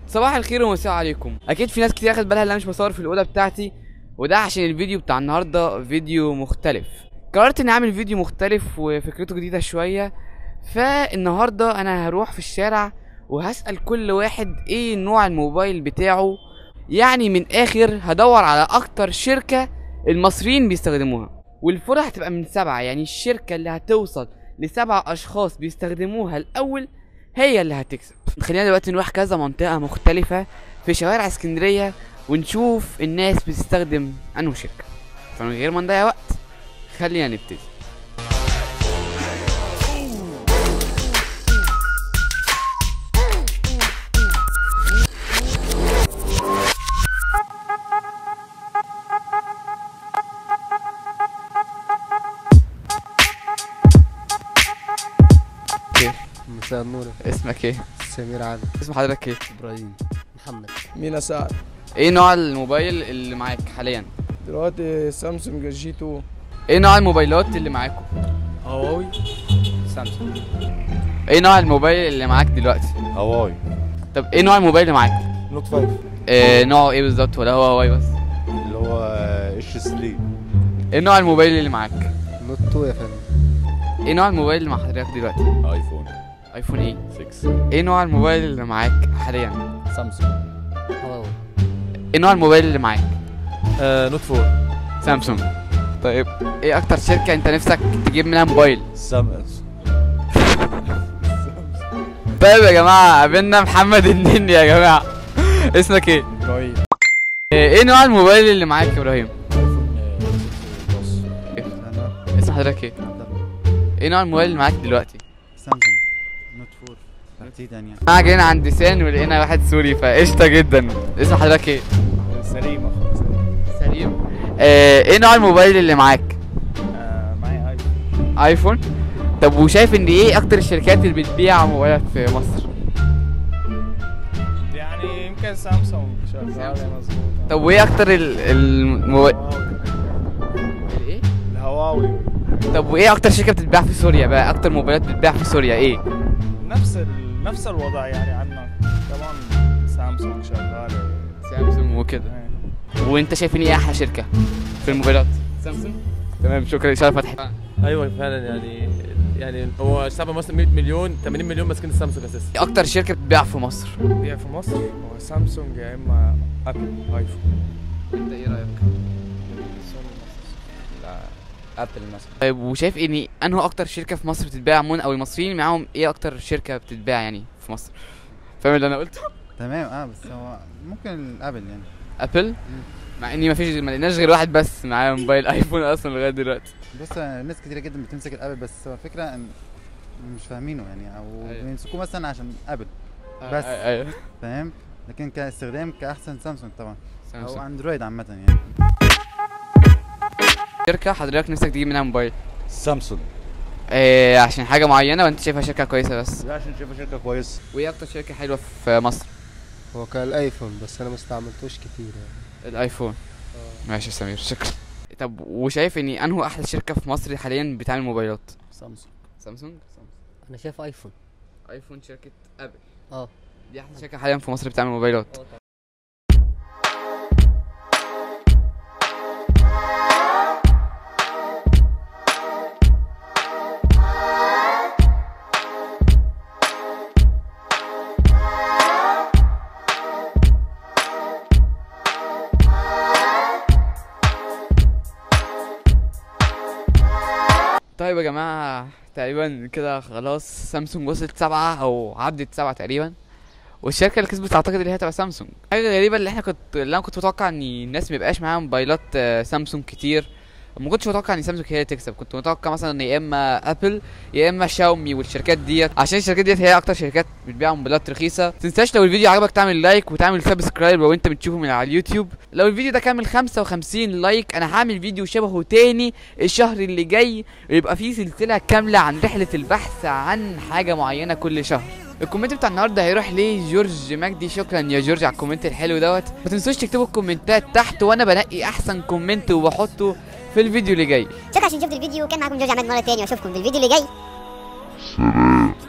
صباح الخير ومساء عليكم اكيد في ناس كتير اخد بالها ان انا مش بصور في الاوضه بتاعتي وده عشان الفيديو بتاع النهارده فيديو مختلف قررت اني اعمل فيديو مختلف وفكرته جديده شويه فالنهارده انا هروح في الشارع وهسال كل واحد ايه نوع الموبايل بتاعه يعني من اخر هدور على اكتر شركه المصريين بيستخدموها والفرع هتبقى من سبعه يعني الشركه اللي هتوصل لسبع اشخاص بيستخدموها الاول هي اللي هتكسب خلينا دلوقتي نروح كذا منطقة مختلفة في شوارع اسكندرية ونشوف الناس بتستخدم انه شركة فمن غير ما نضيع وقت خلينا نبتدي كيف مساء النور اسمك ايه سمير علي اسم حضرتك ايه ابراهيم محمد مينا سعد ايه نوع الموبايل اللي معاك حاليا دلوقتي سامسونج جي 2 ايه نوع الموبايلات اللي معاكم هواوي سامسونج ايه نوع الموبايل اللي معاك دلوقتي هواي طب ايه نوع الموبايل اللي معاك نوت 5 إيه نوعه ايه بالظبط ولا هو هواي بس اللي هو اتش 3 ايه نوع الموبايل اللي معاك نوت 2 يا فندم ايه نوع الموبايل اللي مع حضرتك دلوقتي ايفون ايفون ايه 6 ايه نوع الموبايل اللي معاك حاليا سامسونج هواوي ايه نوع الموبايل اللي معاك نوت 4 سامسونج طيب ايه اكتر شركة انت نفسك تجيب منها موبايل سامس طيب يا جماعة قابلنا محمد النني يا جماعة اسمك ايه ابراهيم ايه إيه نوع الموبايل اللي معاك يا ابراهيم انا اسم حضرتك ايه عبد الله ايه نوع الموبايل اللي معاك دلوقتي سامسونج نوت 4 تحديدا يعني احنا جينا عند سان ولقينا واحد سوري فقشطة جدا اسم حضرتك ايه سليم اخوك سليم سليم ايه إيه نوع الموبايل اللي معاك آه معي ايفون ايفون طب وشايف ان ايه اكتر الشركات اللي بتبيع موبايلات في مصر يعني يمكن سامسونج شغاله مظبوط طب وايه اكتر ال- الموبايل ايه الهواوي طب وايه اكتر شركه بتتباع في سوريا بقى اكتر موبايلات بتتباع في سوريا ايه نفس ال... نفس الوضع يعني عنا طبعا سامسونج شغاله سامسونج وكده وانت شايف ان ايه احلى شركه في الموبايلات سامسونج تمام شكرا اشاره فتحي ايوه فعلا يعني يعني هو الشعب المصري 100 مليون 80 مليون ماسكين السامسونج اساسا اكتر شركه بتبيع في مصر بيع في مصر هو سامسونج يا اما ابل ايفون انت ايه رايك ابل مثلا طيب وشايف ان انه اكتر شركه في مصر بتتباع عموما او المصريين معاهم ايه اكتر شركه بتتباع يعني في مصر فاهم اللي انا قلته تمام اه بس هو ممكن الابل يعني ابل مع اني ما فيش ما لقيناش غير واحد بس معاه موبايل ايفون اصلا لغايه دلوقتي بص آه، ناس كتير جدا بتمسك الابل بس هو الفكره ان مش فاهمينه يعني او أيوة. بيمسكوه مثلا عشان ابل بس. آه، ايوه فاهم لكن كاستخدام كاحسن سامسونج طبعا او سامسونج اندرويد عامه يعني شركه حضرتك نفسك تجيب منها موبايل سامسونج إيه عشان حاجه معينه وانت شايفها شركه كويسه بس لا عشان شايفها شركه كويسه وايه اكتر شركه حلوه في مصر هو كان الايفون بس انا ما استعملتوش كتير يعني الايفون ماشي يا سمير شكرا طب وشايف ان انه احلى شركه في مصر حاليا بتعمل موبايلات سامسونج سامسونج انا شايف ايفون ايفون شركه ابل اه دي احلى شركه حاليا في مصر بتعمل موبايلات طيب يا جماعة تقريبا كده خلاص سامسونج وصلت سبعة أو عدت سبعة تقريبا والشركة اللي كسبت أعتقد اللي هي تبقى سامسونج حاجة غريبة اللي احنا كنت اللي أنا كنت متوقع إن الناس ميبقاش معاها موبايلات آه، سامسونج كتير ما كنتش متوقع ان سامسونج هي اللي تكسب كنت متوقع مثلا ان يا اما ابل يا اما شاومي والشركات ديت عشان الشركات ديت هي اكتر شركات بتبيع موبايلات رخيصه تنساش لو الفيديو عجبك تعمل لايك وتعمل سبسكرايب لو انت بتشوفه من على اليوتيوب لو الفيديو ده كامل 55 لايك انا هعمل فيديو شبهه تاني الشهر اللي جاي ويبقى فيه سلسله كامله عن رحله البحث عن حاجه معينه كل شهر الكومنت بتاع النهارده هيروح لجورج مجدي شكرا يا جورج على الكومنت الحلو دوت ما تنسوش تكتبوا الكومنتات تحت وانا بنقي احسن كومنت وبحطه في الفيديو اللي جاي شكرا عشان شفتوا الفيديو كان معاكم جورج عماد مره تاني واشوفكم في الفيديو اللي جاي